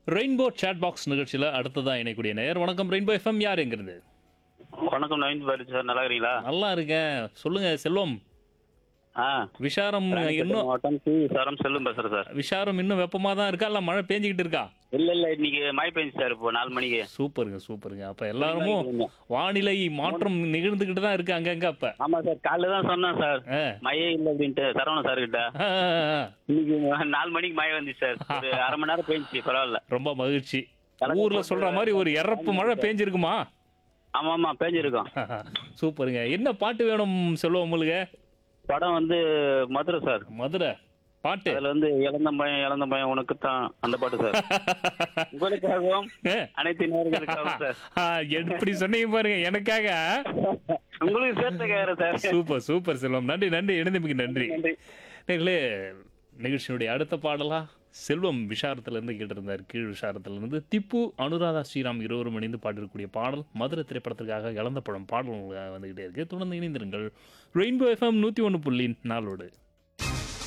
Rainbow chat box நிகழ்ச்சியில் அடுத்ததான் இணைக்கூடிய நேயர் வணக்கம் ரெயின்போ எஃப்எம் யார் எங்கிறது வணக்கம் நவீன் பாரு சார் நல்லா இருக்கிறீங்களா நல்லா இருக்கேன் சொல்லுங்க செல்வம் ஆ விஷாரம் இன்னும் மாவட்டம் சி சரம் செல்லும் பேசுறேன் சார் விஷாரம் இன்னும் வெப்பமா தான் இருக்கா இல்ல மழை பேஞ்சிக்கிட்டு இருக்கா இல்ல இல்ல இன்னைக்கு மழை பெஞ்சு சார் இப்போ நாலு மணிக்கு சூப்பருங்க சூப்பருங்க அப்ப எல்லாருமும் வானிலை மாற்றம் நிகழ்ந்துகிட்டு தான் இருக்கு அங்கங்க அப்ப ஆமா சார் காலைல தான் சொன்னேன் சார் ஆ. மழையே இல்லை அப்படின்ட்டு சரவணன் சார் கிட்ட ஆ, ஆ, ஆ. இன்னைக்கு நாலு மணிக்கு மழை வந்துச்சு சார் ஒரு அரை மணி நேரம் பெஞ்சிச்சு பரவாயில்ல ரொம்ப மகிழ்ச்சி கலக்க ஊர்ல போட்டு சொல்ற மாதிரி ஒரு இறப்பு மழை பேஞ்சிருக்குமா ஆமா ஆமா பெஞ்சிருக்கோம் சூப்பருங்க என்ன பாட்டு வேணும் செல்வம் உங்களுக்கு படம் வந்து மதுரை சார் மதுரை பாட்டு அதுல வந்து இழந்த பயம் இழந்த பயம் உனக்கு தான் அந்த பாட்டு சார் உங்களுக்காகவும் ஆ. அனைத்து நேர்களுக்காகவும் சார் ஆ, எப்படி சொன்னீங்க பாருங்க எனக்காக உங்களுக்கு சேர்த்து கேக்குறேன் சார் சூப்பர் சூப்பர் செல்வம் நன்றி நன்றி இணைந்தமைக்கு நன்றி நன்றி நேர்களே நிகழ்ச்சியினுடைய அடுத்த பாடலா செல்வம் விஷாரத்திலிருந்து கேட்டிருந்தார் கீழ் விஷாரத்திலிருந்து திப்பு அனுராதா ஸ்ரீராம் இருவரும் இணைந்து பாடிருக்கக்கூடிய பாடல் மதுரை திரைப்படத்திற்காக இழந்த படம் பாடல் உங்களுக்கு வந்துகிட்டே இருக்கு தொடர்ந்து இணைந்திருங்கள் ரெயின்போ எஃப்எம் நூற்றி ஒன்று புள்ளி நாலோடு